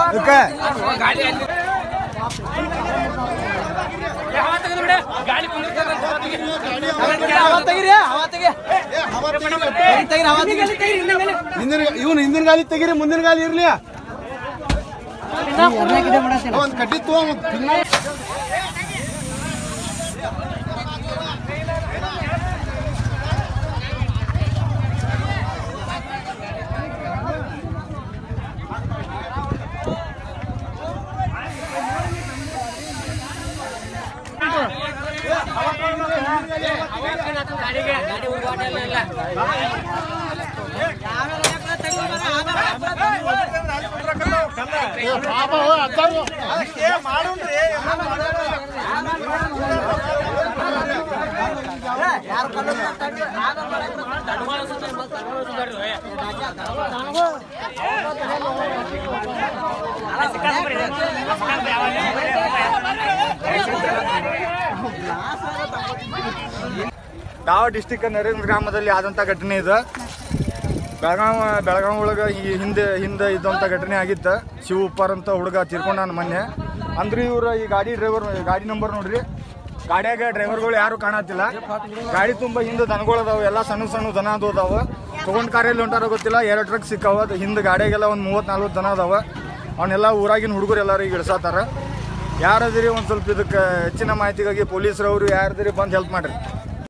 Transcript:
ಅದಕ್ಕೆ ಗಾಡಿ ಅಲ್ಲಿ ಏ, ಹವಾ ತೆಗೆದು ಬಿಡು. ಗಾಡಿ ಕುಂದಿರ್ತದೆ ಅಂತ ಹವಾ ತೆಗಿ. ಹವಾ ತೆಗಿರಿ ಹವಾ ತೆಗಿ ತೆಗಿರಿ ಹವಾ ತೆಗಿರಿ ಹಿಂದಿನ ಇವನು ಹಿಂದಿನ ಗಾಲಿ ತೆಗೀರಿ ಮುಂದಿನ ಗಾಲಿ ಇರ್ಲಿ ಒಂದ್ ಕಡ್ಡಿ ತಗೋ ಒಂದ್ ತಿನ್ನ ಯಾವ ಡಿಸ್ಟಿಕ್ ನರೇಂದ್ರ ಗ್ರಾಮದಲ್ಲಿ ಆದಂಥ ಘಟನೆ ಇದು ಬೆಳಗಾವ್ ಬೆಳಗಾವ್ ಒಳಗೆ ಈ ಹಿಂದೆ ಹಿಂದೆ ಇದ್ದಂಥ ಘಟನೆ ಆಗಿತ್ತು ಶಿವ ಉಪ್ಪಾರ್ ಅಂತ ಹುಡುಗ ತೀರ್ಕೊಂಡಾನ ಮೊನ್ನೆ ಅಂದ್ರೆ ಇವ್ರು ಈ ಗಾಡಿ ಡ್ರೈವರ್ ಗಾಡಿ ನಂಬರ್ ನೋಡ್ರಿ ಗಾಡಿಯಾಗ ಡ್ರೈವರ್ಗಳು ಯಾರು ಕಾಣತ್ತಿಲ್ಲ ಗಾಡಿ ತುಂಬ ಹಿಂದೆ ದನಗಳು ಅದಾವ ಎಲ್ಲ ಸಣ್ಣ ಸಣ್ಣ ದನ ಅದು ಅದಾವ ತೊಗೊಂಡ್ ಕಾರಲ್ಲಿ ಹೊಂಟಾರ ಗೊತ್ತಿಲ್ಲ ಎರಡು ಟ್ರಕ್ ಸಿಕ್ಕಾವ ಅದು ಹಿಂದೆ ಗಾಡಿಯಾಗೆಲ್ಲ ಒಂದು ಮೂವತ್ತು ನಲ್ವತ್ತು ದನ ಅದಾವ ಅವನ್ನೆಲ್ಲ ಊರಾಗಿನ ಹುಡುಗರು ಎಲ್ಲರೂ ಈಗ ಇಳಿಸತ್ತಾರ ಯಾರದಿರಿ ಒಂದು ಸ್ವಲ್ಪ ಇದಕ್ಕೆ ಹೆಚ್ಚಿನ ಮಾಹಿತಿಗಾಗಿ ಪೊಲೀಸರವರು ಯಾರದಿರಿ ಬಂದು ಹೆಲ್ಪ್ ಮಾಡ್ರಿ